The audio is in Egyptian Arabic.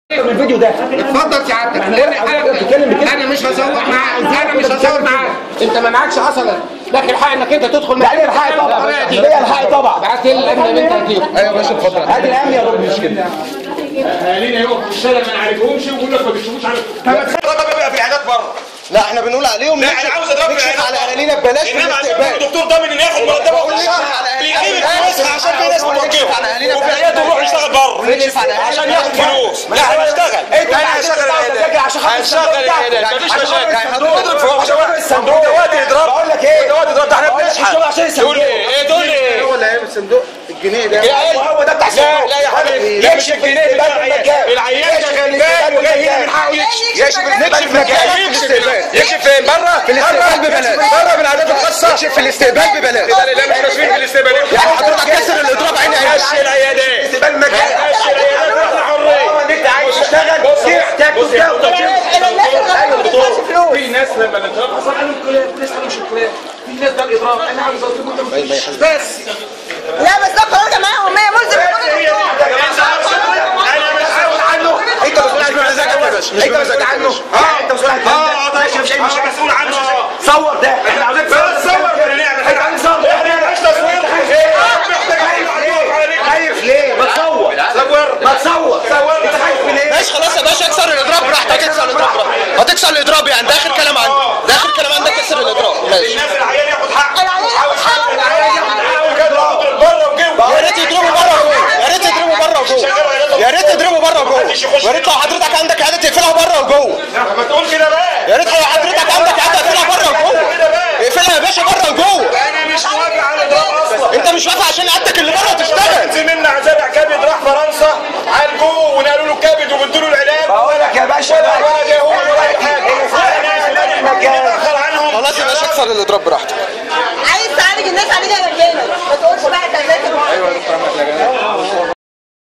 من الفيديو ده اتفضل سعادتك يعني حضرتك بتتكلم بكده؟ انا مش هصور معاك انا مش أنت هصور بتتكلم معاك انت ما معكش اصلا لك الحق انك انت تدخل يعني الحق طبعا ليه الحق طبعا بعت لي الامن اللي انت هتجيبه ايوه يا باشا اتفضل ادي الامن يا رب مش كده اهالينا يقفوا في الشارع ما نعرفهمش ويقول لك ما بتشوفوش على الراجل بيبقى في عيادات بره لا احنا بنقول عليهم لا، نكشف- أنا عاوز أضرب نكشف العيادات على بره. اهالينا ببلاش في انما عندكم الاستقبال دكتور ضامن ان ياخد مرتبه كل نكشف شهر على أهالينا. بيجيب أيوة. فلوسها عشان في ناس نكشف على أهالينا بتوجهه وفي ببلاش. عيادته يروح يشتغل بره نكشف على أهالينا عشان ياخد ببلاش. فلوس لا هنشتغل انا هشغل العيادات هنشغل العيادات مفيش مشاكل نضرب فوق الصندوق ودوات اضراب بقول لك ايه ودوات اضراب ده احنا بقول لك بنشحن الشغل عشان تقول الصندوق ايه ايه تقول ايه هو اللي هيعمل صندوق الجنيه ده هو ده بتاع لا الصندوق لا يا حبيبي ده مش يكشف الجنيه بتاع العيان العيان يكشف شغال الاستقبال وجاي هنا بمجان. من حقه يكشف يكشف يكشف الاستقبال مكان في يكشف الاستقبال. يكشف فين بره في الاستقبال ببلاش بره من العيادات الخاصه يكشف في الاستقبال ببلاش لا لا مش كاشفين في الاستقبال يعني حضرتك كسر الاضراب عيني عيني مشي العيادات استقبال مجاني مشي العيادات واحنا حرين انت عايز تشتغل محتاج في ناس لما الاضراب حصل قالوا الكلاب في ناس قالوا مش الكلاب في ناس ده الاضراب انا عاوز اقول لكم بس لا بس ده قرار جماعي وما ملزم انا مش عاوز عنه انت مسؤول عن مزاجك يا باشا مش انت مسؤول بمزاجك يا عنه باشا يعني انت مسؤول عن الكلام ده اه ماشي مش مش مسؤول عنه صور ده احنا عاوزين بس صور كده نعمل احنا عايزين نصور احنا مش تصوير خايف ليه ما تصور صور ما تصور انت خايف من ايه ماشي خلاص يا باشا اكسر الاضراب براحتك هتكسر الاضراب براحتك هتكسر الاضراب يعني ده اخر كلام عندك ده اخر كلام عندك كسر الاضراب ماشي الناس العيان ياخد حقه العيان ياخد حقه. العيان ياخد حقه كده بره وجوه يا ريت يضربوا بره وجوه يا ريت يضربوا بره وجوه يا ريت يضربوا بره وجوه يا ريت لو حضرتك عندك عياده تقفلها بره وجوه ما تقول كده بقى يا ريت لو حضرتك عندك عياده تقفلها بره وجوه اقفلها يا باشا بره وجوه انا مش موافق على الاضراب اصلا انت مش واقف عشان عيادتك اللي بره تشتغل زميلنا عزابع كبد راح فرنسا عالجوه ونقلوا له كبد وبدوا له العلاج بقول لك يا باشا ولا ولا جه هو ولا اي حاجه مكان نتاخر عنهم خلاص يا باشا اكسر الاضراب براحتك عايز تعالج الناس عليك يا رجاله